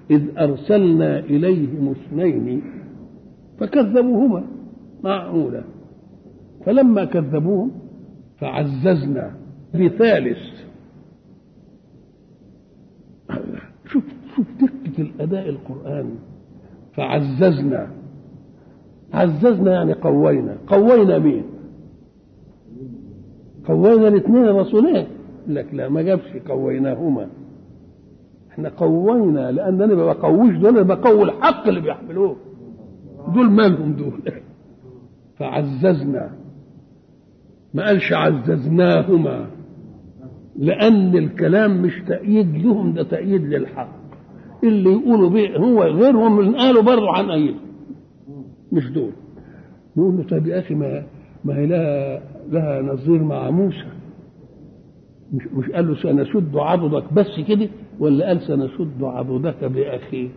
إذ أرسلنا إليهم اثنين فكذبوهما معقولة فلما كذبوهم فعززنا بثالث شوف شوف دقة الأداء القرآني فعززنا عززنا يعني قوينا قوينا مين قوينا الاثنين الرسولين لك لا ما جابش قويناهما احنا قوينا لان انا ما بقويش دول انا بقوي الحق اللي بيحملوه دول مالهم دول فعززنا ما قالش عززناهما لان الكلام مش تأييد لهم ده تأييد للحق اللي يقولوا بيه هو غيرهم اللي قالوا برضه عن أيده مش دول نقول له طيب يا اخي ما ما هي لها لها نظير مع موسى مش مش قال له سنشد عضدك بس كده ولا قال سنشد عضدك باخيك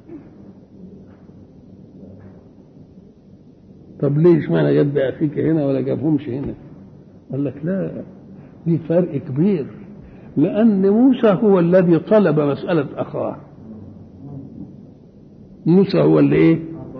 طب ليه اشمعنى جاب باخيك هنا ولا جابهمش هنا قال لك لا في فرق كبير لان موسى هو الذي طلب مساله اخاه موسى هو اللي ايه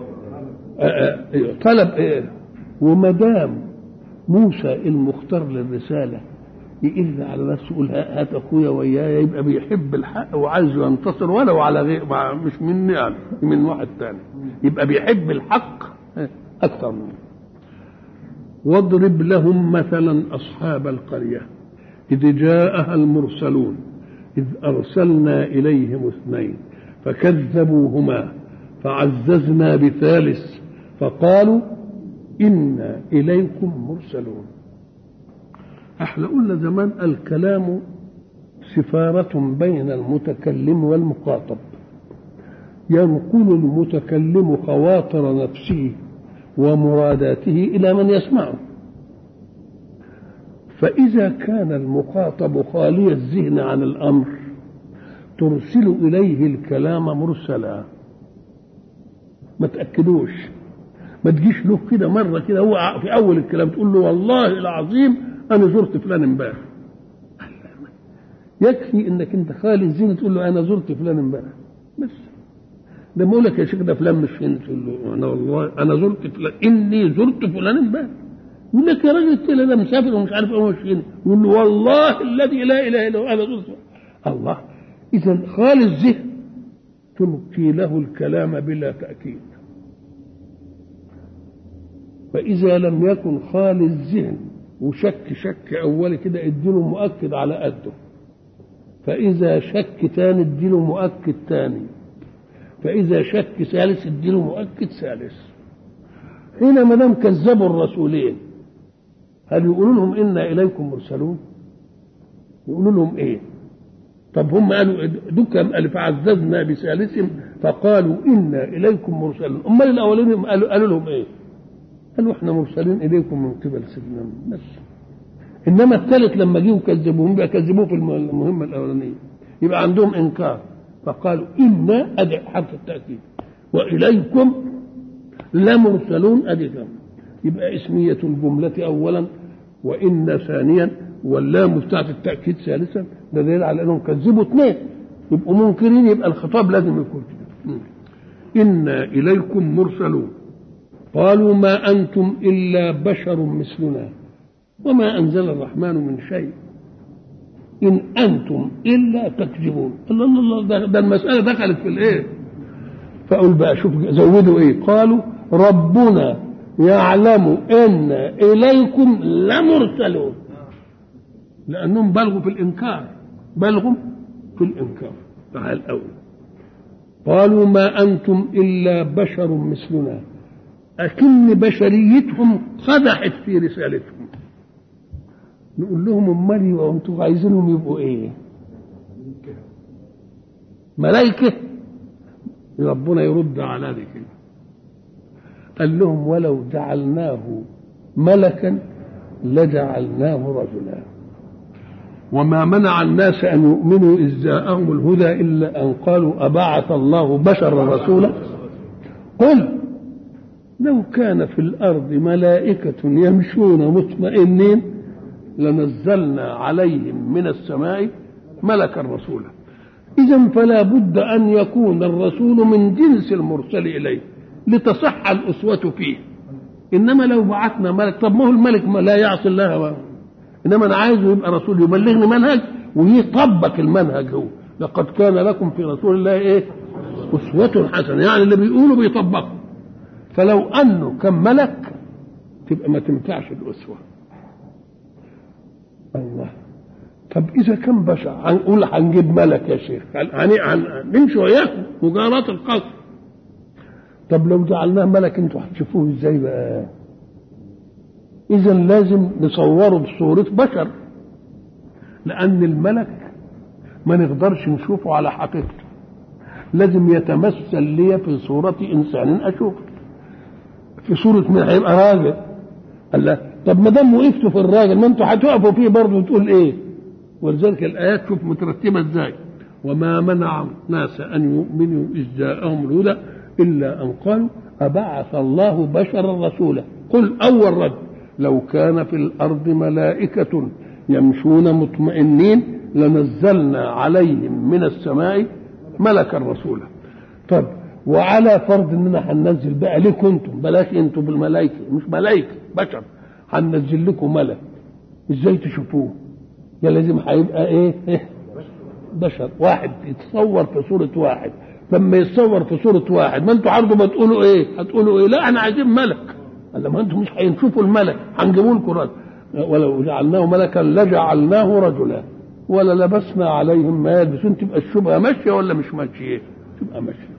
طلب ايه وما دام موسى المختار للرساله يقل على نفسه يقول هات اخويا ويايا يبقى بيحب الحق وعايز ينتصر ولو على غير مش مني يعني من واحد تاني يبقى بيحب الحق اكثر منه واضرب لهم مثلا اصحاب القريه اذ جاءها المرسلون اذ ارسلنا اليهم اثنين فكذبوهما فعززنا بثالث فقالوا إنا إليكم مرسلون احنا قلنا زمان الكلام سفارة بين المتكلم والمخاطب ينقل المتكلم خواطر نفسه ومراداته إلى من يسمعه فإذا كان المخاطب خالي الذهن عن الأمر ترسل إليه الكلام مرسلا ما تأكدوش ما تجيش له كده مرة كده هو في أول الكلام تقول له والله العظيم أنا زرت فلان امبارح يكفي انك انت خالي الزين تقول له انا زرت فلان امبارح بس لما اقول لك يا شيخ ده فلان مش فين تقول له انا والله انا زرت فلان اني زرت فلان امبارح يقول لك يا راجل كده انا مسافر ومش عارف ايه مش فين يقول له والله الذي لا اله الا هو انا زرت الله اذا خالي الذهن تلقي له الكلام بلا تاكيد فاذا لم يكن خالي الذهن وشك شك اولي كده اديله مؤكد على قده فاذا شك تاني اديله مؤكد تاني فاذا شك ثالث اديله مؤكد ثالث هنا ما دام كذبوا الرسولين هل يقولوا لهم انا اليكم مرسلون يقولوا لهم ايه طب هم قالوا دكم قال فعززنا بثالثهم فقالوا انا اليكم مرسلون امال الاولين قالوا, قالوا لهم ايه قالوا احنا مرسلين اليكم من قبل سيدنا بس انما الثالث لما جيوا كذبوهم يبقى كذبوه في المهمه الاولانيه يبقى عندهم انكار فقالوا انا ادي حرف التاكيد واليكم لمرسلون ادي يبقى اسميه الجمله اولا وان ثانيا واللام بتاعت التاكيد ثالثا ده دليل على انهم كذبوا اثنين يبقوا منكرين يبقى الخطاب لازم يكون كده انا اليكم مرسلون قالوا ما انتم الا بشر مثلنا وما انزل الرحمن من شيء ان انتم الا تكذبون الله الله الله ده, ده المساله دخلت في الايه فاقول بقى شوف زودوا ايه قالوا ربنا يعلم ان اليكم لمرسلون لانهم بلغوا في الانكار بلغوا في الانكار تعال الاول قالوا ما انتم الا بشر مثلنا أكن بشريتهم قدحت في رسالتهم نقول لهم امال وانتم عايزينهم يبقوا ايه ملائكة ربنا يرد على ذلك قال لهم ولو جعلناه ملكا لجعلناه رجلا وما منع الناس ان يؤمنوا اذ جاءهم الهدى الا ان قالوا ابعث الله بشرا رسولا قل لو كان في الارض ملائكه يمشون مطمئنين لنزلنا عليهم من السماء ملكا رسولا إذا فلا بد أن يكون الرسول من جنس المرسل إليه لتصح الأسوة فيه إنما لو بعثنا ملك طب ما هو الملك ما لا يعصي الله ما. إنما أنا عايزه يبقى رسول يبلغني منهج ويطبق المنهج هو لقد كان لكم في رسول الله إيه أسوة حسنة يعني اللي بيقوله بيطبقه فلو أنه كان ملك تبقى ما تنفعش الأسوة الله طب إذا كان بشر هنقول هنجيب ملك يا شيخ يعني نمشي وياكم مجاراة القصر طب لو جعلناه ملك انتوا هتشوفوه ازاي بقى اذا لازم نصوره بصورة بشر لان الملك ما نقدرش نشوفه على حقيقته لازم يتمثل لي في صورة انسان اشوفه في صورة من هيبقى راجل قال لا طب ما دام وقفتوا في الراجل ما انتوا هتقفوا فيه برضه وتقول ايه ولذلك الايات شوف مترتبه ازاي وما منع الناس ان يؤمنوا اذ جاءهم الهدى إلا أن قالوا أبعث الله بشرا رسولا قل أول رد لو كان في الأرض ملائكة يمشون مطمئنين لنزلنا عليهم من السماء ملكا رسولا طب وعلى فرض اننا هننزل بقى لكم انتم بلاش انتم بالملائكه مش ملائكه بشر هننزل لكم ملك ازاي تشوفوه يا لازم هيبقى ايه بشر واحد يتصور في صوره واحد لما يتصور في صورة واحد ما انتوا عرضوا ما تقولوا ايه هتقولوا ايه لا احنا عايزين ملك قال ما انتوا مش هينشوفوا الملك هنجيبوا لكم رجل ولو جعلناه ملكا لجعلناه رجلا ولا لبسنا عليهم ما يلبسون تبقى الشبهه ماشيه ولا مش ماشيه تبقى ماشيه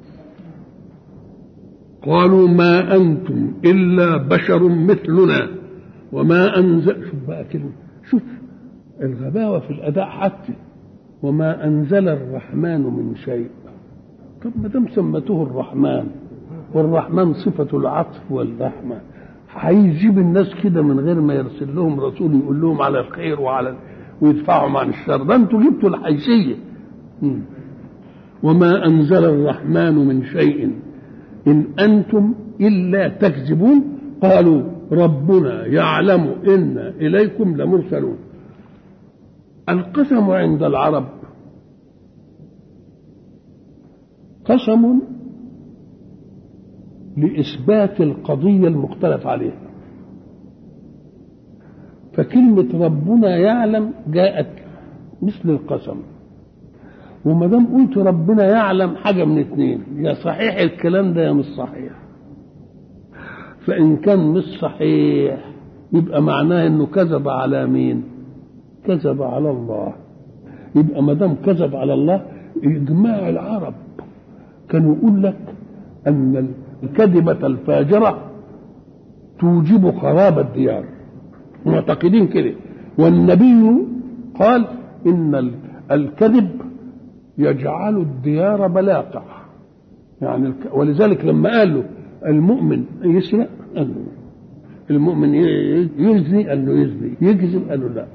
قالوا ما انتم الا بشر مثلنا وما انزل شوف بقى كلمه شوف الغباوه في الاداء حتى وما انزل الرحمن من شيء طب ما دام سمته الرحمن والرحمن صفة العطف والرحمة هيجيب الناس كده من غير ما يرسل لهم رسول يقول لهم على الخير وعلى ويدفعهم عن الشر ده انتوا جبتوا الحيثية وما أنزل الرحمن من شيء إن أنتم إلا تكذبون قالوا ربنا يعلم إن إليكم لمرسلون القسم عند العرب قسم لإثبات القضية المختلف عليها فكلمة ربنا يعلم جاءت مثل القسم وما دام قلت ربنا يعلم حاجة من اتنين يا صحيح الكلام ده يا مش صحيح فإن كان مش صحيح يبقى معناه إنه كذب على مين؟ كذب على الله يبقى ما دام كذب على الله إجماع العرب كان يقول لك أن الكذبة الفاجرة توجب خراب الديار معتقدين كده والنبي قال إن الكذب يجعل الديار بلاقع يعني ولذلك لما قال له المؤمن يسرق قال له المؤمن يزني قال له يزني يكذب قال له لا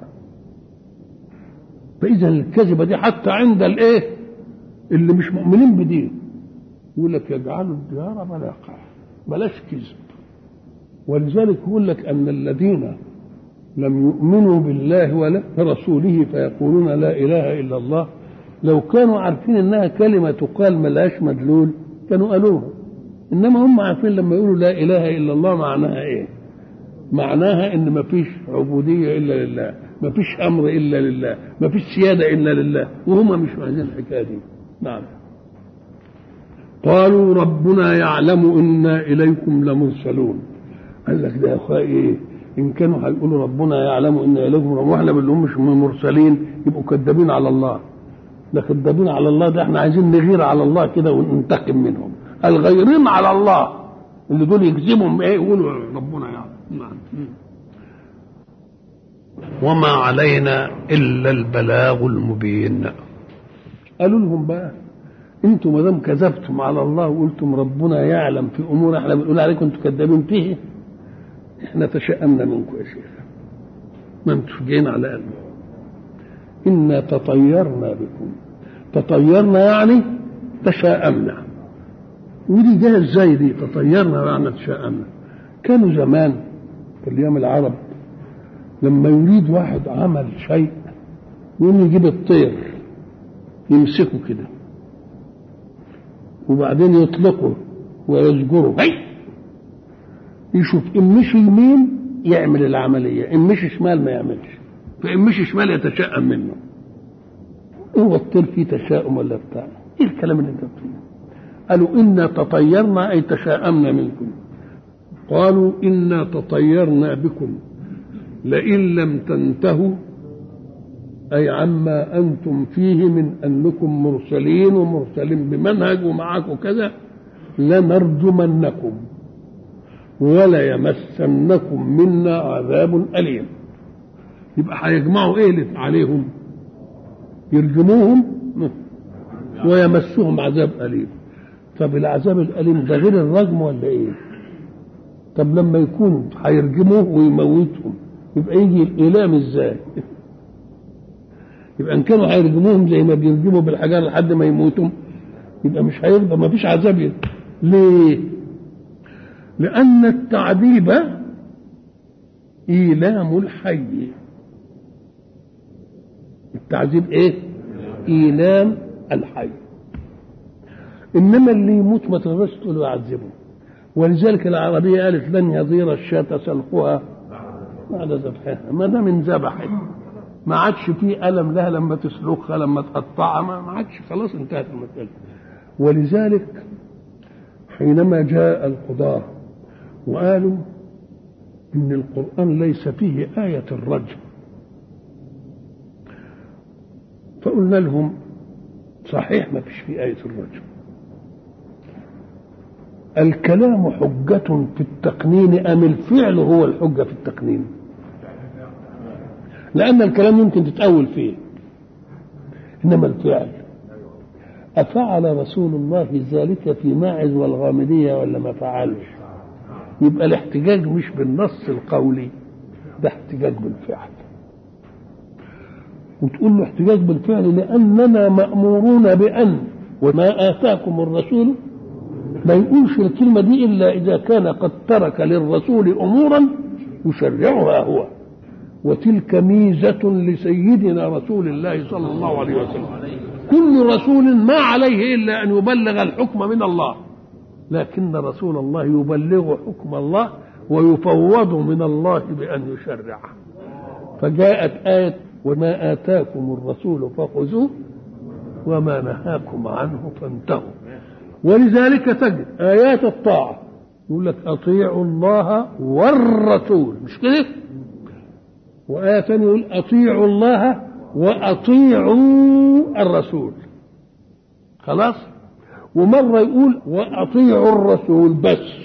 فإذا الكذبة دي حتى عند الإيه اللي مش مؤمنين بدين يقول لك يجعلوا الديار ملاقع بلاش كذب ولذلك يقول لك ان الذين لم يؤمنوا بالله ولا برسوله فيقولون لا اله الا الله لو كانوا عارفين انها كلمه تقال ملهاش مدلول كانوا قالوها انما هم عارفين لما يقولوا لا اله الا الله معناها ايه معناها ان ما فيش عبوديه الا لله ما فيش امر الا لله ما فيش سياده الا لله وهم مش عايزين الحكايه دي نعم قالوا ربنا يعلم انا اليكم لمرسلون قال لك ده يا اخويا ايه ان كانوا هيقولوا ربنا يعلم انا اليكم واحنا بنقول مش مرسلين يبقوا كذابين على الله ده كذابين على الله ده احنا عايزين نغير على الله كده وننتقم منهم الغيرين على الله اللي دول يكذبهم ايه يقولوا ربنا يعلم نعم وما علينا الا البلاغ المبين قالوا لهم بقى انتم ما دام كذبتم على الله وقلتم ربنا يعلم في امور احنا بنقول عليكم انتم كذابين فيه احنا تشأمنا منكم يا شيخ ما انتم جايين على قلبنا انا تطيرنا بكم تطيرنا يعني تشاءمنا ودي جايه ازاي دي تطيرنا يعني تشاءمنا كانوا زمان في الايام العرب لما يريد واحد عمل شيء يقوم يجيب الطير يمسكه كده وبعدين يطلقه ويزجره هي يشوف ان مشي يمين يعمل العمليه ان مشي شمال ما يعملش فان مشي شمال يتشائم منه هو الطير فيه تشاؤم ولا بتاع ايه الكلام اللي انت بتقوله قالوا انا تطيرنا اي تشاءمنا منكم قالوا انا تطيرنا بكم لئن لم تنتهوا أي عما أنتم فيه من أنكم مرسلين ومرسلين بمنهج ومعاكم كذا لنرجمنكم ولا يمسنكم منا عذاب أليم يبقى هيجمعوا إيه عليهم يرجموهم ويمسهم عذاب أليم طب العذاب الأليم ده غير الرجم ولا إيه طب لما يكونوا هيرجموه ويموتهم يبقى يجي الإيلام إزاي يبقى ان كانوا هيرجموهم زي ما بيرجموا بالحجار لحد ما يموتوا يبقى مش هيرضى ما فيش عذاب ليه؟ لأن التعذيب إيلام الحي التعذيب إيه؟ إيلام الحي إنما اللي يموت ما تقدرش تقول له يعذبه ولذلك العربية قالت لن يضير الشاة سلخها بعد ذبحها ما دام انذبحت ما عادش فيه ألم لها لما تسلخها لما تقطعها ما عادش خلاص انتهت المسألة ولذلك حينما جاء القضاة وقالوا إن القرآن ليس فيه آية الرجم فقلنا لهم صحيح ما فيش فيه آية الرجم الكلام حجة في التقنين أم الفعل هو الحجة في التقنين لأن الكلام ممكن تتأول فيه إنما الفعل أفعل رسول الله ذلك في ماعز والغامدية ولا ما فعلش يبقى الاحتجاج مش بالنص القولي ده احتجاج بالفعل وتقول له احتجاج بالفعل لأننا مأمورون بأن وما آتاكم الرسول ما يقولش الكلمة دي إلا إذا كان قد ترك للرسول أمورا يشرعها هو وتلك ميزة لسيدنا رسول الله صلى الله عليه وسلم كل رسول ما عليه إلا أن يبلغ الحكم من الله لكن رسول الله يبلغ حكم الله ويفوض من الله بأن يشرع فجاءت آية وما آتاكم الرسول فخذوه وما نهاكم عنه فانتهوا ولذلك تجد آيات الطاعة يقول لك أطيعوا الله والرسول مش كده؟ وآية ثانية يقول أطيعوا الله وأطيعوا الرسول خلاص ومرة يقول وأطيعوا الرسول بس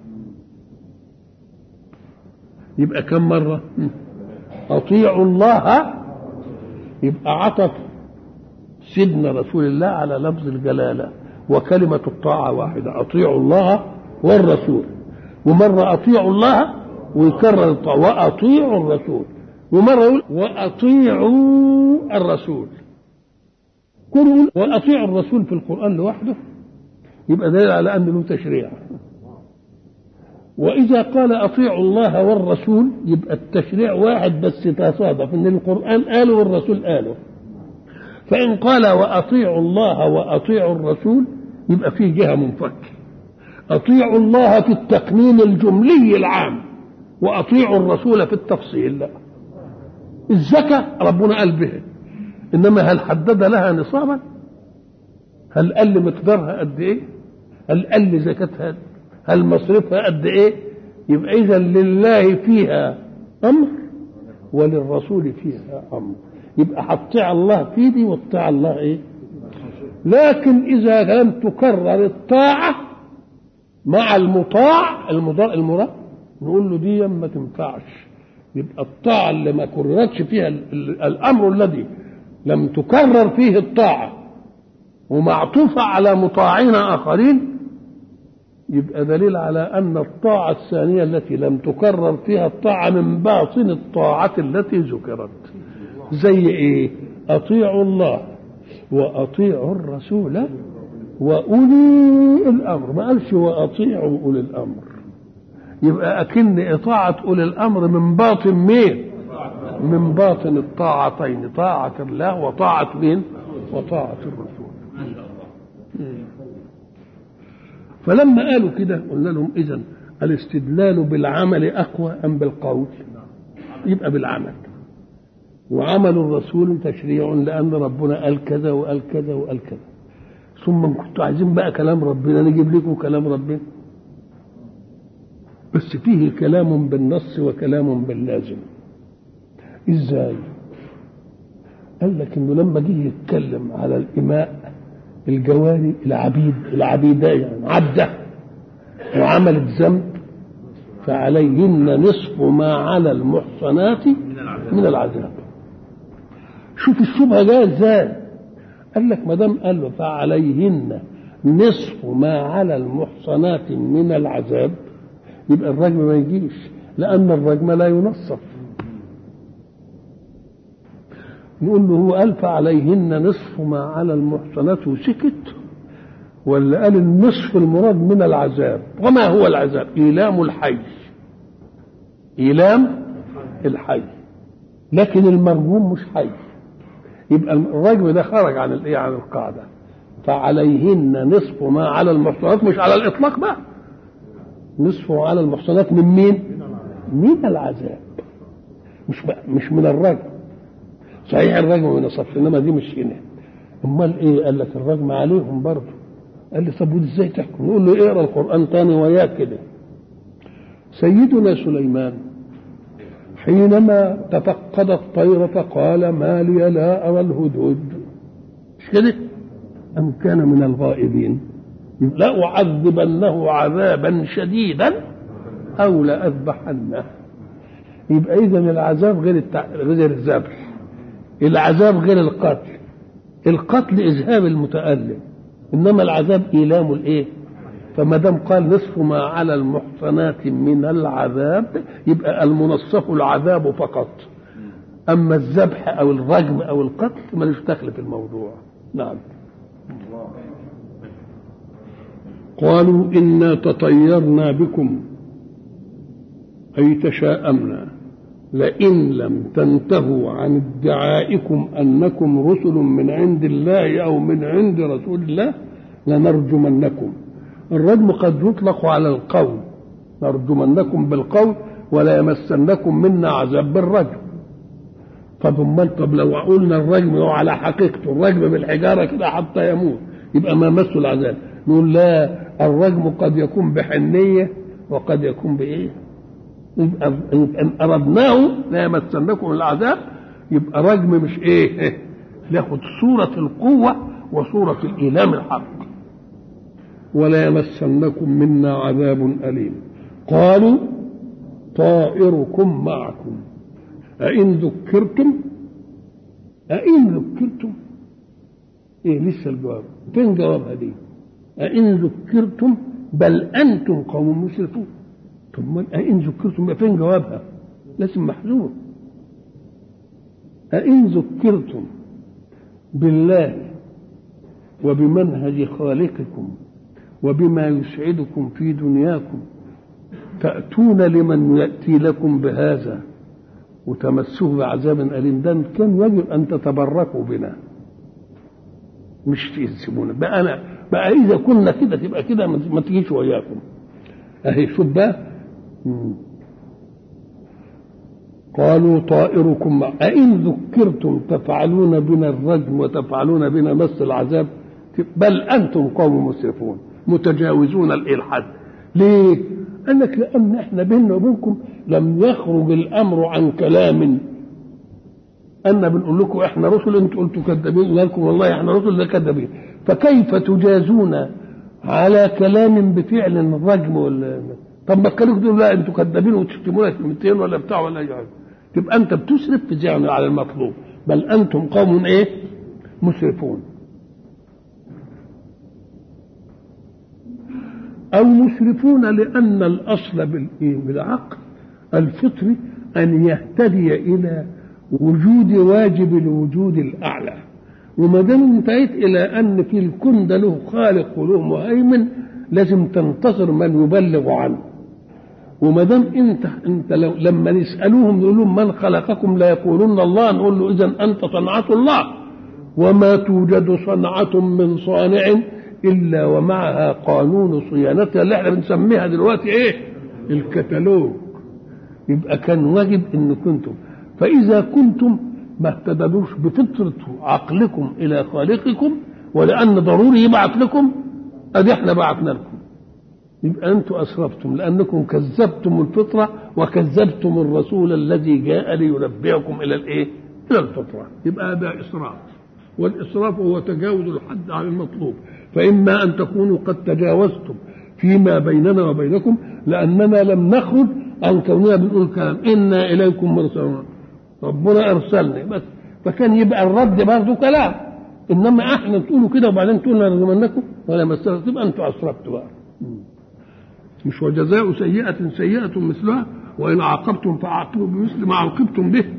يبقى كم مرة أطيعوا الله يبقى عطف سيدنا رسول الله على لفظ الجلالة وكلمة الطاعة واحدة أطيعوا الله والرسول ومرة أطيعوا الله ويكرر الطاعة وأطيعوا الرسول ومرة يقول وأطيعوا الرسول كل يقول وأطيعوا الرسول في القرآن لوحده يبقى دليل على أن له تشريع وإذا قال أطيعوا الله والرسول يبقى التشريع واحد بس تصادف إن القرآن قاله والرسول قاله فإن قال وأطيعوا الله وأطيعوا الرسول يبقى فيه جهة منفكة أطيعوا الله في التقنين الجملي العام وأطيعوا الرسول في التفصيل لا الزكاة ربنا قال به إنما هل حدد لها نصابا هل قال مقدارها قد إيه هل قال زكاتها هل مصرفها قد إيه يبقى إذا لله فيها أمر وللرسول فيها أمر يبقى هتطيع الله في دي وتطيع الله إيه لكن إذا لم تكرر الطاعة مع المطاع المضاء المراد نقول له دي ما تنفعش يبقى الطاعة اللي ما كررتش فيها الأمر الذي لم تكرر فيه الطاعة ومعطوفة على مطاعين آخرين يبقى دليل على أن الطاعة الثانية التي لم تكرر فيها الطاعة من باطن الطاعة التي ذكرت زي إيه أطيعوا الله وأطيعوا الرسول وأولي الأمر ما قالش وأطيعوا أولي الأمر يبقى أكن إطاعة أولي الأمر من باطن مين من باطن الطاعتين طاعة الله وطاعة مين وطاعة الرسول فلما قالوا كده قلنا لهم إذا الاستدلال بالعمل أقوى أم بالقول يبقى بالعمل وعمل الرسول تشريع لأن ربنا قال كذا وقال كذا وقال كذا ثم كنتوا عايزين بقى كلام ربنا نجيب لكم كلام ربنا بس فيه كلام بالنص وكلام باللازم ازاي قال لك انه لما جه يتكلم على الاماء الجواري العبيد العبيدة يعني عبده وعملت ذنب فعليهن نصف ما على المحصنات من العذاب شوف الشبهه جايه ازاي قال لك ما دام قال له فعليهن نصف ما على المحصنات من العذاب يبقى الرجم ما يجيش لان الرجم لا ينصف نقول له هو قال فعليهن نصف ما على المحصنات وسكت ولا قال النصف المراد من العذاب وما هو العذاب إيلام الحي إيلام الحي لكن المرجوم مش حي يبقى الرجم ده خرج عن الايه عن القاعده فعليهن نصف ما على المحصنات مش على الاطلاق بقى نصف على المحصنات من مين من العذاب مش بقى مش من الرجم صحيح الرجم من الصف انما دي مش هنا امال ايه قال لك الرجم عليهم برضه قال لي طب ازاي تحكم نقول له اقرا القران تاني وياك كده سيدنا سليمان حينما تفقد الطير فقال ما لي لا ارى الهدهد مش كده ام كان من الغائبين لأعذبنه عذابا شديدا او لاذبحنه يبقى اذا العذاب غير التع... غير الذبح العذاب غير القتل القتل اذهاب المتألم انما العذاب ايلام الايه فما دام قال نصف ما على المحصنات من العذاب يبقى المنصف العذاب فقط اما الذبح او الرجم او القتل ملوش دخل في الموضوع نعم قالوا انا تطيرنا بكم اي تشاءمنا لئن لم تنتهوا عن ادعائكم انكم رسل من عند الله او من عند رسول الله لنرجمنكم الرجم قد يطلق على القول نرجمنكم بالقول ولا يمسنكم منا عذاب بالرجم طب امال طب لو قلنا الرجم هو على حقيقته الرجم بالحجاره كده حتى يموت يبقى ما مسه العذاب نقول لا الرجم قد يكون بحنيه وقد يكون بايه؟ يبقى ان اردناه لا يمسنكم العذاب يبقى رجم مش ايه؟ ياخد صوره القوه وصوره الايلام الحق ولا يمسنكم منا عذاب أليم قالوا طائركم معكم أئن ذكرتم أئن ذكرتم إيه لسه الجواب فين جوابها دي أئن ذكرتم بل أنتم قوم مسرفون ثم أئن ذكرتم فين جوابها لازم محذوف أئن ذكرتم بالله وبمنهج خالقكم وبما يسعدكم في دنياكم تأتون لمن يأتي لكم بهذا وتمسوه بعذاب أليم ده كان يجب أن تتبركوا بنا مش تسيبونا بقى أنا بقى إذا كنا كده تبقى كده ما تجيش وياكم أهي شوف بقى قالوا طائركم مع أئن ذكرتم تفعلون بنا الرجم وتفعلون بنا مس العذاب بل أنتم قوم مسرفون متجاوزون الالحاد ليه قال لك لان احنا بيننا وبينكم لم يخرج الامر عن كلام ان بنقول لكم احنا رسل انتوا قلتوا كذابين لكم والله احنا رسل لا كذابين فكيف تجازون على كلام بفعل الرجم ولا طب ما كانوا تقولوا لا انتوا كذابين وتشتمونا كلمتين ولا بتاع ولا اي حاجه تبقى انت بتسرف في زعم على المطلوب بل انتم قوم ايه مسرفون أو مسرفون لأن الأصل بالعقل الفطري أن يهتدي إلى وجود واجب الوجود الأعلى وما دام انتهيت إلى أن في الكون ده له خالق وله مهيمن لازم تنتظر من يبلغ عنه وما دام انت انت لو لما نسالوهم نقول لهم من خلقكم لا يقولون الله نقول له اذا انت صنعه الله وما توجد صنعة من صانع إلا ومعها قانون صيانتها اللي احنا بنسميها دلوقتي ايه الكتالوج يبقى كان واجب ان كنتم فإذا كنتم ما اهتدلوش بفطرة عقلكم إلى خالقكم ولأن ضروري يبعث لكم أدي احنا بعثنا لكم يبقى أنتم أسرفتم لأنكم كذبتم الفطرة وكذبتم الرسول الذي جاء لينبئكم إلى الإيه؟ إلى الفطرة يبقى هذا إسراف والإسراف هو تجاوز الحد عن المطلوب فإما أن تكونوا قد تجاوزتم فيما بيننا وبينكم لأننا لم نخرج عن كوننا بنقول كلام إنا إليكم مرسلون ربنا أرسلنا بس فكان يبقى الرد برضه كلام إنما إحنا تقولوا كده وبعدين تقولوا نرجمنكم ولا مسألة تبقى أنتوا أسرفتوا بقى مش وجزاء سيئة سيئة مثلها وإن عاقبتم فعاقبوا بمثل ما عوقبتم به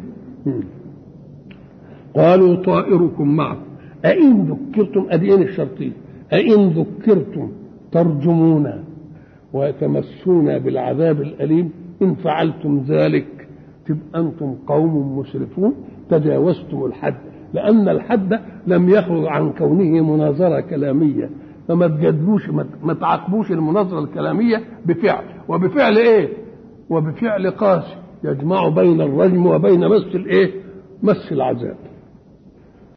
قالوا طائركم معكم أئن ذكرتم أدين الشرطين أئن ذكرتم ترجمون وتمسون بالعذاب الأليم إن فعلتم ذلك تبقى أنتم قوم مسرفون تجاوزتم الحد لأن الحد لم يخرج عن كونه مناظرة كلامية فما تجادلوش ما تعاقبوش المناظرة الكلامية بفعل وبفعل إيه؟ وبفعل قاسي يجمع بين الرجم وبين مس الإيه؟ مس العذاب